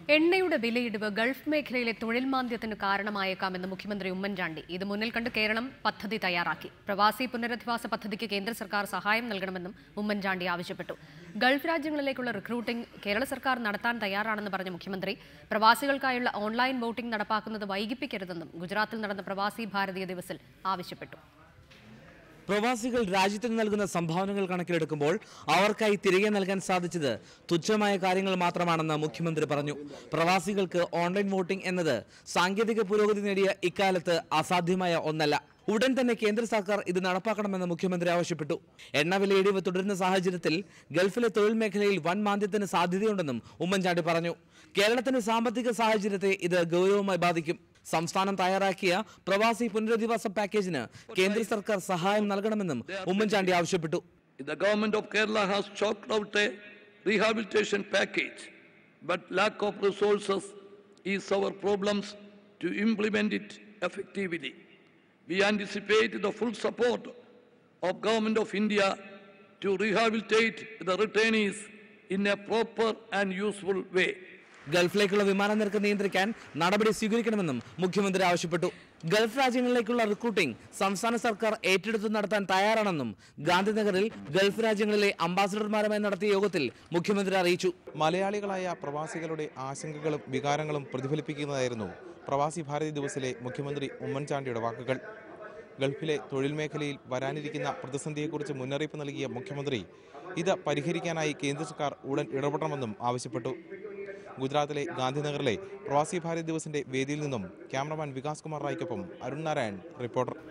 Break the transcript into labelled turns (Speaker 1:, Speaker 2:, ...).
Speaker 1: എണ്ണയുടെ വിലയിടിവ് ഗൾഫ് മേഖലയിലെ തൊഴിൽ മാന്ദ്യത്തിന് കാരണമായേക്കാമെന്ന് മുഖ്യമന്ത്രി ഉമ്മൻചാണ്ടി ഇത് മുന്നിൽ കണ്ട് കേരളം പദ്ധതി തയ്യാറാക്കി പ്രവാസി പുനരധിവാസ പദ്ധതിക്ക് കേന്ദ്ര സർക്കാർ സഹായം നൽകണമെന്നും ഉമ്മൻചാണ്ടി ആവശ്യപ്പെട്ടു ഗൾഫ് രാജ്യങ്ങളിലേക്കുള്ള റിക്രൂട്ടിംഗ് കേരള സർക്കാർ നടത്താൻ തയ്യാറാണെന്ന് പറഞ്ഞ മുഖ്യമന്ത്രി പ്രവാസികൾക്കായുള്ള ഓൺലൈൻ വോട്ടിംഗ് നടപ്പാക്കുന്നത് വൈകിപ്പിക്കരുതെന്നും ഗുജറാത്തിൽ നടന്ന പ്രവാസി ഭാരതീയ ദിവസിൽ ആവശ്യപ്പെട്ടു
Speaker 2: പ്രവാസികൾ രാജ്യത്തിന് നൽകുന്ന സംഭാവനകൾ കണക്കിലെടുക്കുമ്പോൾ അവർക്കായി തിരികെ നൽകാൻ സാധിച്ചത് തുച്ഛമായ കാര്യങ്ങൾ മാത്രമാണെന്ന് മുഖ്യമന്ത്രി പറഞ്ഞു പ്രവാസികൾക്ക് ഓൺലൈൻ വോട്ടിംഗ് എന്നത് സാങ്കേതിക പുരോഗതി നേടിയ ഇക്കാലത്ത് അസാധ്യമായ ഒന്നല്ല ഉടൻ തന്നെ കേന്ദ്ര സർക്കാർ ഇത് നടപ്പാക്കണമെന്ന് മുഖ്യമന്ത്രി ആവശ്യപ്പെട്ടു എണ്ണവില ഇടിവ് തുടരുന്ന സാഹചര്യത്തിൽ ഗൾഫിലെ തൊഴിൽ മേഖലയിൽ വൻ മാന്ദ്യത്തിന് സാധ്യതയുണ്ടെന്നും ഉമ്മൻചാണ്ടി പറഞ്ഞു കേരളത്തിന്റെ സാമ്പത്തിക സാഹചര്യത്തെ ഇത് ഗൗരവമായി ബാധിക്കും സംസ്ഥാനം തയ്യാറാക്കിയ പ്രവാസി പുനരധിവാസ പാക്കേജിന് കേന്ദ്ര സർക്കാർ സഹായം നൽകണമെന്നും ഉമ്മൻചാണ്ടി ആവശ്യപ്പെട്ടു
Speaker 3: The government of Kerala has chalked out a rehabilitation package, but lack of resources is our problems to implement it effectively. We anticipate the full support of government of India to rehabilitate the returnees in a proper and useful way.
Speaker 2: ഗൾഫിലേക്കുള്ള വിമാന നിരക്ക് നിയന്ത്രിക്കാൻ നടപടി സ്വീകരിക്കണമെന്നും മുഖ്യമന്ത്രി ആവശ്യപ്പെട്ടു Gulf രാജ്യങ്ങളിലേക്കുള്ള recruiting സംസ്ഥാന സർക്കാർ ഏറ്റെടുത്ത് നടത്താൻ തയ്യാറാണെന്നും ഗാന്ധിനഗറിൽ ഗൾഫ് രാജ്യങ്ങളിലെ അംബാസഡർമാരുമായി നടത്തിയ യോഗത്തിൽ മുഖ്യമന്ത്രി അറിയിച്ചു
Speaker 4: മലയാളികളായ പ്രവാസികളുടെ ആശങ്കകളും വികാരങ്ങളും പ്രതിഫലിപ്പിക്കുന്നതായിരുന്നു പ്രവാസി ഭാരതി ദിവസിലെ മുഖ്യമന്ത്രി ഉമ്മൻചാണ്ടിയുടെ വാക്കുകൾ ഗൾഫിലെ തൊഴിൽ മേഖലയിൽ വരാനിരിക്കുന്ന പ്രതിസന്ധിയെക്കുറിച്ച് മുന്നറിയിപ്പ് നൽകിയ മുഖ്യമന്ത്രി ഇത് പരിഹരിക്കാനായി കേന്ദ്ര സർക്കാർ ഉടൻ ഇടപെടണമെന്നും ആവശ്യപ്പെട്ടു ഗുജറാത്തിലെ ഗാന്ധിനഗറിലെ പ്രവാസി ഭാരതി ദിവസിന്റെ വേദിയിൽ നിന്നും ക്യാമറമാൻ വികാസ് കുമാർ റായ്ക്കൊപ്പം അരുൺ നാരായൺ റിപ്പോർട്ടർ